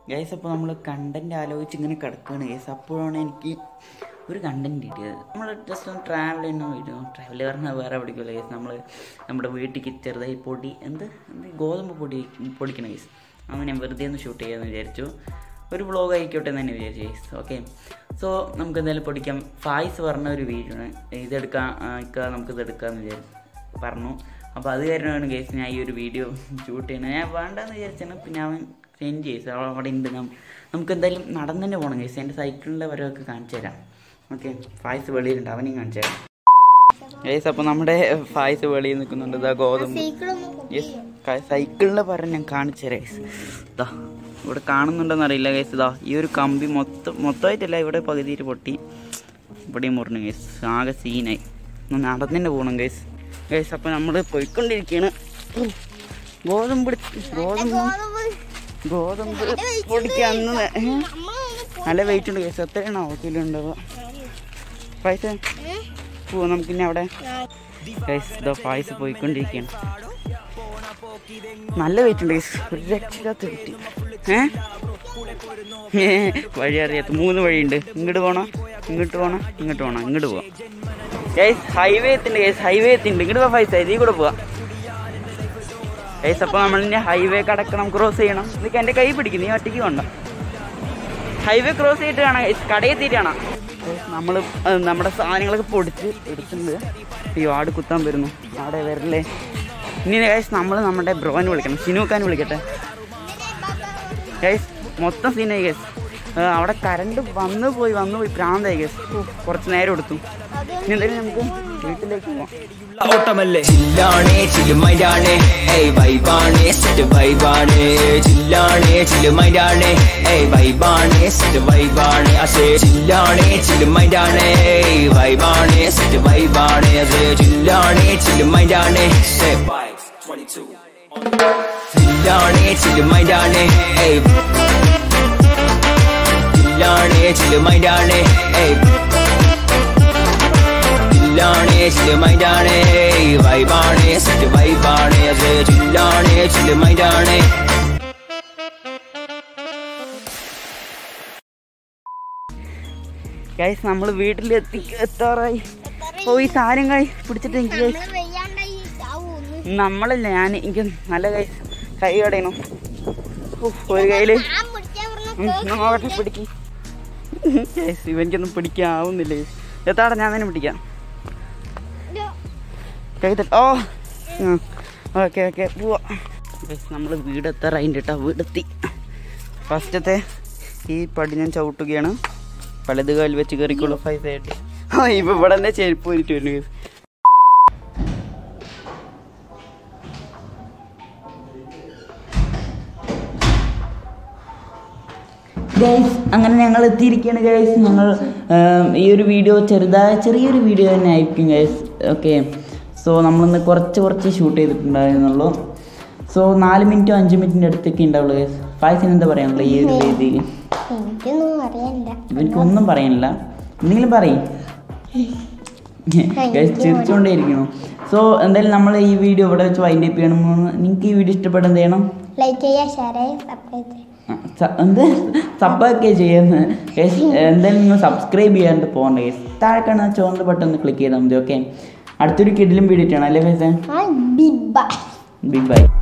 Guys അപ്പോൾ നമ്മൾ content ആലോചിച്ച് ഇങ്ങനെ കിടക്കുകയാണ് ഗൈസ് അപ്പോഴാണ് എനിക്ക് ഒരു കണ്ടന്റ് കിട്ടിയത് നമ്മൾ ജസ്റ്റ് ഒന്ന് ട്രാവൽ ചെയ്യുന്ന വീഡിയോ ട്രാവൽ പറഞ്ഞാൽ വേറെ പിടിക്കില്ല ഗൈസ് നമ്മൾ നമ്മുടെ വീട്ടിലേക്ക് ചെറുതായി പൊടി എന്ത് എന്ത് ഗോതമ്പ് പൊടി പൊടിക്കണം ഗൈസ് അങ്ങനെ ഞാൻ വെറുതെ ഒന്ന് ഷൂട്ട് ചെയ്യാമെന്ന് വിചാരിച്ചു ഒരു വ്ളോഗ് ആയിക്കോട്ടെ എന്ന് തന്നെ വിചാരിച്ചു ഗൈസ് ഓക്കെ സോ നമുക്ക് എന്തായാലും പൊടിക്കാം ഫായ്സ് പറഞ്ഞ ഒരു വീഡിയോ ആണ് ഇതെടുക്കാം ഒക്കെ നമുക്കിത് എടുക്കാമെന്ന് വിചാരിച്ചു പറഞ്ഞു അപ്പോൾ അത് കാരണമാണ് കേസ് ഞാൻ ഈ ഒരു വീഡിയോ ഷൂട്ട് ചെയ്യണത് ഞാൻ വേണ്ടെന്ന് വിചാരിച്ചാണ് പിന്നെ അവൻ സെൻഡ് ചെയ്തു അവൻ അവിടെ ഉണ്ട് നം- നമുക്ക് എന്തായാലും നടന്നു തന്നെ പോകണം കേസ് എൻ്റെ സൈക്കിളിൻ്റെ വരവൊക്കെ കാണിച്ചു തരാം ഓക്കെ ഫായ്സ് വെളിയിലുണ്ട് അവനെയും കാണിച്ചു തരാം കേസ് അപ്പോൾ നമ്മുടെ ഫായ്സ് വെളിയിൽ നിൽക്കുന്നുണ്ട് ഇതാ ഗോതമ്പ് യെസ് സൈക്കിളിൻ്റെ പരം ഞാൻ കാണിച്ചു തരാം ഗൈസ് ഇതാ ഇവിടെ കാണുന്നുണ്ടെന്ന് അറിയില്ല ഗൈസ് ഇതാ ഈ ഒരു കമ്പി മൊത്തം മൊത്തമായിട്ടല്ല ഇവിടെ പകുതിയിൽ പൊട്ടി ഇവിടെയും മുറിഞ്ഞു ഗൈസ് ആകെ സീനായി ഒന്ന് നടന്നു തന്നെ പോകണം ഗൈസ് ഗൈസ് അപ്പോൾ നമ്മൾ പോയിക്കൊണ്ടിരിക്കുകയാണ് ഓ, ഗോതമ്പ് എടുത്ത് ഗോതമ്പ് ഗോതമ്പ് പൊടിക്കാൻ അന്ന് ഏ? നല്ല വെയിറ്റ് ഉണ്ട് ഗൈസ് എത്രയാണോ കിലോ ഉണ്ടാവുക പൈസ പോവാ നമുക്ക് ഇനി അവിടെ ഗൈസ് ഇതാ പായസം പോയിക്കൊണ്ടിരിക്കുകയാണ് നല്ല വെയിറ്റ് ഉണ്ട് ഗൈസ് ഒരു രക്ഷയില്ലാത്ത വെയിറ്റ് ഏ ഏ, വഴി അറിയാത്ത മൂന്ന് വഴിയുണ്ട് ഇങ്ങോട്ട് പോണോ ഇങ്ങോട്ട് പോണോ ഇങ്ങോട്ട് പോണോ ഇങ്ങോട്ട് പോവാം ഗൈസ് ഹൈവേ എത്തുണ്ട് ഗൈസ് ഹൈവേ എത്തിണ്ട് ഇങ്ങോട്ട് പോവാ പൈസ ഇതിൽ കൂടെ പോവാം ഗൈസ് അപ്പോൾ നമ്മൾ ഇനി ഹൈവേ കടക്കണം ക്രോസ് ചെയ്യണം ഇതൊക്കെ എൻ്റെ കൈ പിടിക്കും നീ ഒറ്റയ്ക്ക് കൊണ്ട ഹൈവേ ക്രോസ് ചെയ്തിട്ട് കാണാം ഗൈസ് കടയിൽ എത്തിയിട്ട് കാണാം നമ്മൾ നമ്മുടെ സാധനങ്ങളൊക്കെ പൊടിച്ച് എടുത്തിട്ടുണ്ട് അയ്യോ ആട് കുത്താൻ വരുന്നു ആടെ വരല്ലേ ഇനി ഗൈസ് നമ്മൾ നമ്മുടെ ബ്രോനെ വിളിക്കണം സിനുക്കാൻ വിളിക്കട്ടെ ഗൈസ് മൊത്തം സീനായി ഗൈസ് അവിടെ കറണ്ട് വന്നു പോയി വന്നു പോയി പ്രാന്തായി ഗൈസ് കുറച്ച് നേരം എടുത്തു ഇനി എന്തായാലും നമുക്ക് വീട്ടിലേക്ക് പോവാം ഓട്ടമല്ലേ ചില്ലാണേ ചിലുമൈരാണേ ഏയ് വൈബാണേ സെറ്റ് വൈബാണേ ചില്ലാണേ ചിലുമൈരാണേ ഏയ് വൈബാണേ സെറ്റ് വൈബാണേ അസേ ചില്ലാണേ ചിലുമൈരാണേ ഏയ് വൈബാണേ സെറ്റ് വൈബാണേ അസേ ചില്ലാണേ ചിലുമൈരാണേ സേ വൈബ്സ് 22 ചില്ലാണേ ചിലുമൈരാണേ ഏയ് ചില്ലാണേ ചിലുമൈരാണേ ഏയ് ചില്ലാണേ ചിലുമൈരാണേ വൈബാണേ സെറ്റ് വൈബാണേ അത് ചില്ലാണേ ചിലുമൈരാണേ ഗൈസ് നമ്മൾ വീട്ടിലെത്തി എത്താറായി ഓ ഈ സാധനം കൈ പിടിച്ചിട്ട് എനിക്ക് ഗൈസ് നമ്മളല്ല ഞാൻ എനിക്ക് നല്ല കൈ കൈ കടയണം ഉഫ്, ഒരു കയ്യില് ഉം, നോക്കട്ടെ പിടിക്കും ഗൈസ് ഇവനിക്കൊന്നും പിടിക്കാവുന്നില്ല ഗൈസ് എത്താടെ ഞാൻ തന്നെ പിടിക്കാം കൈ തട്ട ഓ ഓക്കെ ഓക്കെ പോവാ ഗൈസ് നമ്മൾ വീടെത്താറായിട്ട് കേട്ടോ വീടെത്തി ഫസ്റ്റത്തെ ഈ പടി ഞാൻ ചവിട്ടുകയാണ് വലത് കാൽ വെച്ച് കയറിക്കുള്ളൂ ഫൈവ് ആയിട്ട് ആ ഇപ്പൊ ഇവിടെ തന്നെ ചെരുപ്പ് പോയിട്ട് വരുന്നു guys. ഗൈസ് അങ്ങനെ ഞങ്ങൾ എത്തിയിരിക്കുകയാണ് ഗൈസ് ഞങ്ങൾ ആം, ഈ ഒരു വീഡിയോ ചെറുതായ ചെറിയൊരു വീഡിയോ തന്നെ ആയിരിക്കും ഗൈസ് ഓക്കെ സോ നമ്മളിന്ന് കുറച്ച് കുറച്ച് ഷൂട്ട് ചെയ്തിട്ടുണ്ടായിരുന്നുള്ളൂ സോ നാല് മിനിറ്റോ അഞ്ച് മിനിറ്റിൻ്റെ അടുത്തൊക്കെ ഉണ്ടാവുള്ളൂ ഗൈസ് ഫായ്സിന് എന്താ പറയാനുള്ളത് ഈ ഒരു വേദിയിൽ എനിക്കൊന്നും അറിയണ്ട ഇവനിക്കൊന്നും പറയാനില്ല എന്തെങ്കിലും പറയും ഗൈസ് ചിരിച്ചുകൊണ്ടേ ഇരിക്കണു സോ എന്തായാലും നമ്മൾ ഈ വീഡിയോ ഇവിടെ വെച്ച് വൈൻഡ് അപ്പ് ചെയ്യണം നിങ്ങൾക്ക് ഈ വീഡിയോ ഇഷ്ടപ്പെട്ട എന്ത് ചെയ്യണം ലൈക്ക് ചെയ്യുക ഷെയർ ചെയ്യുക സബ്സ്ക്രൈബ് ചെയ്യുക ആ, സ- എന്ത് സബ്ബൊക്കെ ചെയ്യുന്നത് ഗൈസ് എന്തായാലും നിങ്ങൾ സബ്സ്ക്രൈബ് ചെയ്യാണ്ട് പോകണ്ട ഗൈസ് താഴെ കാണുന്ന ചുവന്ന ബട്ടൺ ഒന്ന് ക്ലിക്ക് ചെയ്താൽ മതി ഓക്കെ അടുത്തൊരു കിഡിലും വീഡിയോ ആണ് അല്ലേ ഫൈസേ ആ ബിബ ബിഗ് ബൈ